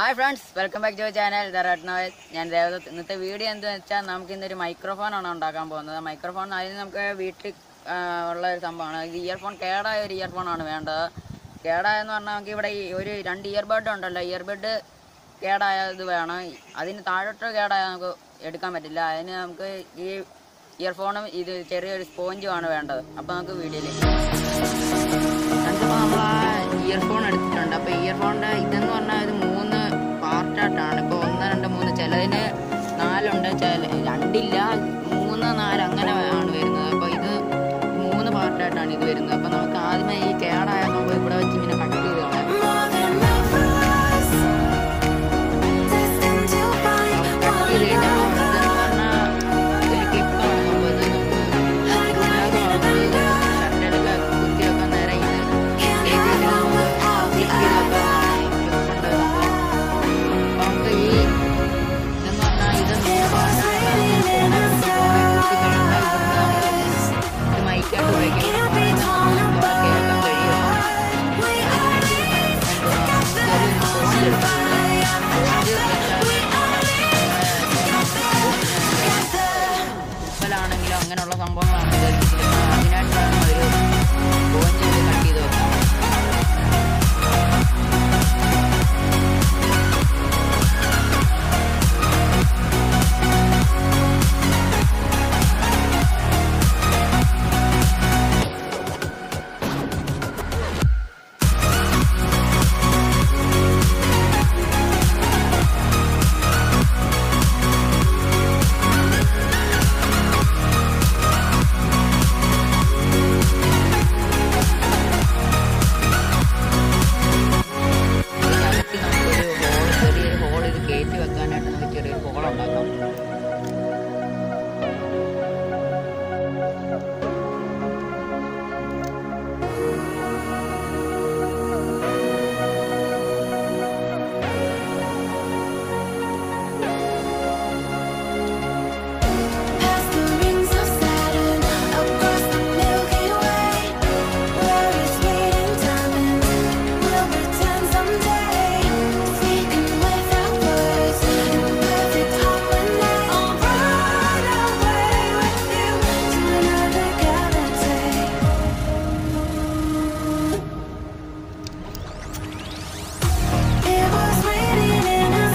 Hi friends welcome back to channel ദറാട്ട്നോയൽ ഞാൻ ദേവദത്ത് ഇന്നത്തെ വീഡിയോ എന്താണെന്ന് വെച്ചാൽ നമുക്ക് ഇന്നൊരു മൈക്രോഫോണാണ് ഉണ്ടാക്കാൻ പോകുന്നത് മൈക്രോഫോൺ അതിന് നമുക്ക് വീട്ടിൽ ആ, ഉള്ള ഒരു സംഭവമാണ് ഇത് ഇയർഫോൺ കേടായ ഒരു ഇയർഫോണാണ് വേണ്ടത് കേടായെന്ന് പറഞ്ഞാൽ നമുക്ക് ഇവിടെ ഈ ഒരു രണ്ട് ഇയർബഡ് ഉണ്ടല്ലോ ഇയർബഡ് കേടായത് വേണം അതിന് താഴോട്ട് കേടായ നമുക്ക് എടുക്കാൻ പറ്റില്ല അതിന് നമുക്ക് ഈ ഇയർഫോണും ഇത് ചെറിയൊരു സ്പോഞ്ചുമാണ് വേണ്ടത് അപ്പോൾ നമുക്ക് വീഡിയോയിലേക്ക് എന്നിട്ടിപ്പോൾ നമ്മൾ ആ ഇയർഫോൺ എടുത്തിട്ടുണ്ട് അപ്പോൾ ഇയർഫോണിൻ്റെ ഇതെന്ന് പറഞ്ഞാൽ ഇത് മൂന്ന് പാർട്ടായിട്ടാണ് ഇപ്പോൾ ഒന്ന് രണ്ട് മൂന്ന് ചിലതിന് നാലുണ്ട് ചില രണ്ടില്ല മൂന്ന് നാല് അങ്ങനെ ആണ് വരുന്നത് അപ്പോൾ ഇത് മൂന്ന് പാർട്ടായിട്ടാണ് ഇത് വരുന്നത് അപ്പോൾ നമുക്ക് ആദ്യമേ ഈ കേടായ നമ്മൾ ഇവിടെ വെച്ച് ഇങ്ങനെ കട്ട് ചെയ്ത് കളയാം More than love for us, destined to find cut ചെയ്ത് കഴിഞ്ഞാൽ ഇതെന്ന് പറഞ്ഞാൽ ഒരു ക്ലിപ്പാണ് അപ്പോൾ ഇത് നമുക്ക് ഷർട്ടിലൊക്കെ കുത്തി വെക്കാൻ നേരം ഇത് കേക്ക് വെച്ചിട്ട് നമുക്ക് ക്ലിക്ക് ചെയ്ത് വെക്കാവുന്നതാണ് ഈ ക്ലിപ്പുണ്ട് അപ്പോൾ നമുക്ക് ഈ ഇതെന്ന് പറഞ്ഞാൽ ഇത് മൈക്കായിട്ട് ഉപയോഗിക്കും can't be torn apart. കേൾക്കാൻ കഴിയും We are together, ഉപ്പലാണെങ്കിലും അങ്ങനെയുള്ള സംഭവങ്ങളാണ് ഉപയോഗിച്ചിരിക്കുന്നത് അതിനായിട്ടാണ് ഒരു സ്പോഞ്ച് കട്ട് ചെയ്ത് വെക്കുന്നത് ഇതിനകത്ത് നമുക്കൊരു ഹോൾ ചെറിയൊരു ഹോൾ ഇത് കയറ്റി വെക്കാനായിട്ട് നമുക്ക് ചെറിയൊരു ഹോൾ ഉണ്ടാക്കാം past the rings of Saturn, across the Milky Way, where it's waiting diamonds. We'll return someday, speaking without words in perfect harmony. I'll run away with you to another galaxy. It was written in the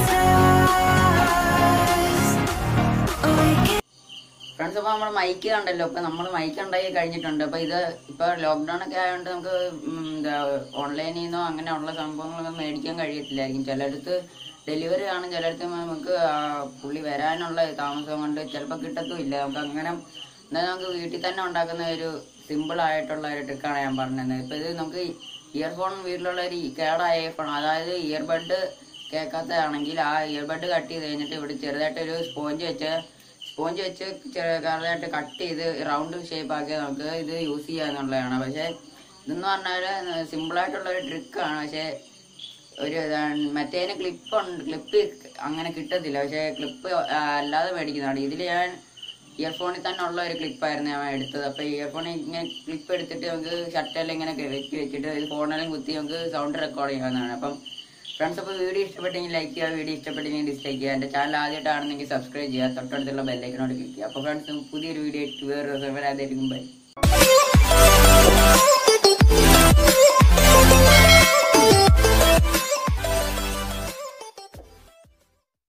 stars. We can't friends അപ്പോൾ നമ്മൾ mic കണ്ടല്ലോ ഇപ്പൊ നമ്മൾ mic ഉണ്ടാക്കി കഴിഞ്ഞിട്ടുണ്ട് അപ്പൊ ഇത് ഇപ്പൊ ലോക്ക്ഡൌൺ ഒക്കെ ആയതുകൊണ്ട് നമുക്ക് ഉം, എന്താ ഓൺലൈനിൽ നിന്നോ അങ്ങനെയുള്ള സംഭവങ്ങളൊന്നും മേടിക്കാൻ കഴിയത്തില്ലായിരിക്കും ചിലടത്ത് ഡെലിവറി കാണും ചിലടത്ത് നമുക്ക് ആ പുള്ളി വരാനുള്ള താമസം കൊണ്ട് ചിലപ്പോൾ കിട്ടത്തുമില്ല നമുക്ക് അങ്ങനെ എന്നാൽ നമുക്ക് വീട്ടിൽ തന്നെ ഉണ്ടാക്കുന്ന ഒരു സിമ്പിൾ ആയിട്ടുള്ള ഒരു ട്രിക്കാണ് ഞാൻ പറഞ്ഞത് ഇപ്പൊ ഇത് നമുക്ക് ഇയർഫോൺ വീട്ടിലുള്ള ഒരു കേടായ ഇയർഫോൺ അതായത് ഇയർബഡ് കേൾക്കാത്തതാണെങ്കിൽ ആ ഇയർബഡ് കട്ട് ചെയ്ത് കഴിഞ്ഞിട്ട് ഇവിടെ ചെറുതായിട്ട് ഒരു സ്പോഞ്ച് വെച്ച് സ്പോഞ്ച് വെച്ച് ചെറുതായിട്ട് കട്ട് ചെയ്ത് റൗണ്ട് ഷേപ്പ് ആക്കി നമുക്ക് ഇത് യൂസ് ചെയ്യാന്നുള്ളതാണ് പക്ഷെ ഇതെന്ന് പറഞ്ഞാൽ സിമ്പിൾ ആയിട്ടുള്ള ഒരു ട്രിക്കാണ് പക്ഷെ ഒരു ഇതാണ് മറ്റേതിന് ക്ലിപ്പ് ഉണ്ട് ക്ലിപ്പ് അങ്ങനെ കിട്ടത്തില്ല പക്ഷെ ക്ലിപ്പ് അല്ലാതെ മേടിക്കുന്നതാണ് ഇതിൽ ഞാൻ ഇയർഫോണിൽ തന്നെ ഉള്ള ഒരു ക്ലിപ്പായിരുന്നു ഞാൻ എടുത്തത് അപ്പൊ ഇയർഫോണിൽ ഇങ്ങനെ ക്ലിപ്പ് എടുത്തിട്ട് നമുക്ക് ഷർട്ടെല്ലാം ഇങ്ങനെ വെച്ച് വെച്ചിട്ട് ഇത് ഫോണെല്ലാം കുത്തി നമുക്ക് സൗണ്ട് റെക്കോർഡ് ചെയ്യാവുന്നതാണ് അപ്പം ഫ്രണ്ട്സ് അപ്പോൾ വീഡിയോ ഇഷ്ടപ്പെട്ടെങ്കിൽ ലൈക്ക് ചെയ്യുക വീഡിയോ ഇഷ്ടപ്പെട്ടെങ്കിൽ ഡിസ്ലൈക്ക് ചെയ്യുക എൻ്റെ ചാനൽ ആദ്യമായിട്ടാണെന്നെങ്കിൽ സബ്സ്ക്രൈബ് ചെയ്യുക തൊട്ടടുത്തുള്ള ബെല്ലൈക്കനോട് ക്ലിക്ക് ചെയ്യുക അപ്പോൾ ഫ്രണ്ട്സ് പുതിയൊരു വീഡിയോ വേറൊരു വരാതായിരിക്കും ബൈ Thank you.